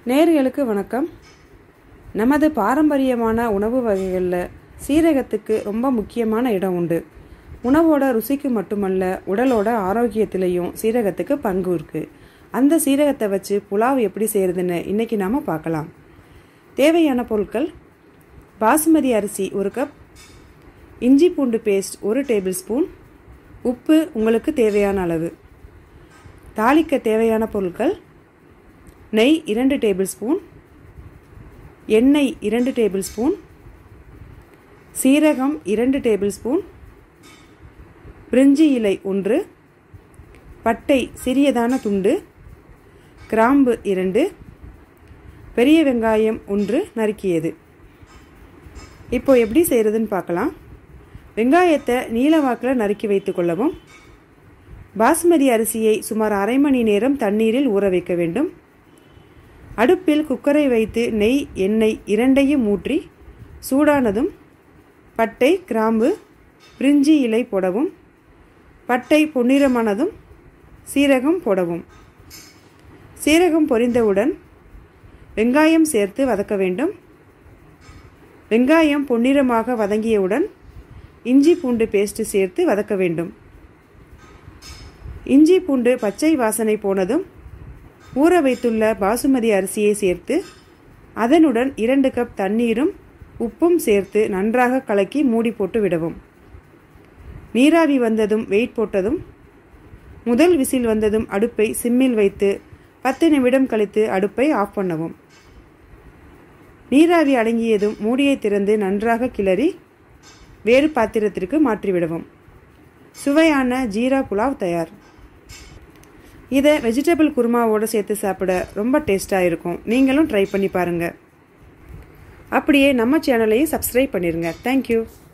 நேர்களுக்கு வணக்கம் நமது பாரம்பரியமான உணவு வகைகளில் சீரகத்துக்கு ரொம்ப முக்கியமான இடம் உண்டு உணவோட ருசிக்கு மட்டுமல்ல உடலோட ஆரோக்கியத்திலையும் சீரகத்துக்கு பங்கு இருக்கு அந்த சீரகத்தை வச்சு புலாவ் எப்படி செய்யறதுன்னு இன்னைக்கு நாம பார்க்கலாம் தேவையான பொருட்கள் பாசுமதி அரிசி ஒரு கப் இஞ்சி பூண்டு பேஸ்ட் ஒரு டேபிள் ஸ்பூன் உப்பு உங்களுக்கு தேவையான அளவு தாளிக்க தேவையான பொருட்கள் நெய் இரண்டு டேபிள் ஸ்பூன் எண்ணெய் இரண்டு டேபிள் ஸ்பூன் சீரகம் இரண்டு டேபிள் ஸ்பூன் பிரிஞ்சி இலை ஒன்று பட்டை சிறியதான துண்டு கிராம்பு இரண்டு பெரிய வெங்காயம் ஒன்று நறுக்கியது இப்போ எப்படி செய்கிறதுன்னு பார்க்கலாம் வெங்காயத்தை நீளவாக்கில் நறுக்கி வைத்துக் கொள்ளவும் பாஸ்மதி அரிசியை சுமார் அரை மணி நேரம் தண்ணீரில் ஊற வைக்க வேண்டும் அடுப்பில் குக்கரை வைத்து நெய் எண்ணெய் இரண்டையும் ஊற்றி சூடானதும் பட்டை கிராம்பு பிரிஞ்சி இலை போடவும் பட்டை பொன்னிறமானதும் சீரகம் போடவும் சீரகம் பொரிந்தவுடன் வெங்காயம் சேர்த்து வதக்க வேண்டும் வெங்காயம் பொன்னிறமாக வதங்கியவுடன் இஞ்சி பூண்டு பேஸ்ட் சேர்த்து வதக்க வேண்டும் இஞ்சி பூண்டு பச்சை வாசனை போனதும் ஊற வைத்துள்ள பாசுமதி அரிசியை சேர்த்து அதனுடன் இரண்டு கப் தண்ணீரும் உப்பும் சேர்த்து நன்றாக கலக்கி மூடி போட்டு விடவும் நீராவி வந்ததும் வெயிட் போட்டதும் முதல் விசில் வந்ததும் அடுப்பை சிம்மில் வைத்து பத்து நிமிடம் கழித்து அடுப்பை ஆஃப் பண்ணவும் நீராவி அடங்கியதும் மூடியை திறந்து நன்றாக கிளறி வேறு பாத்திரத்திற்கு மாற்றிவிடவும் சுவையான ஜீரா புலாவ் தயார் இதை வெஜிடபிள் குருமாவோடு சேர்த்து சாப்பிட ரொம்ப டேஸ்ட்டாக இருக்கும் நீங்களும் ட்ரை பண்ணி பாருங்கள் அப்படியே நம்ம சேனலையும் சப்ஸ்கிரைப் பண்ணிடுங்க தேங்க்யூ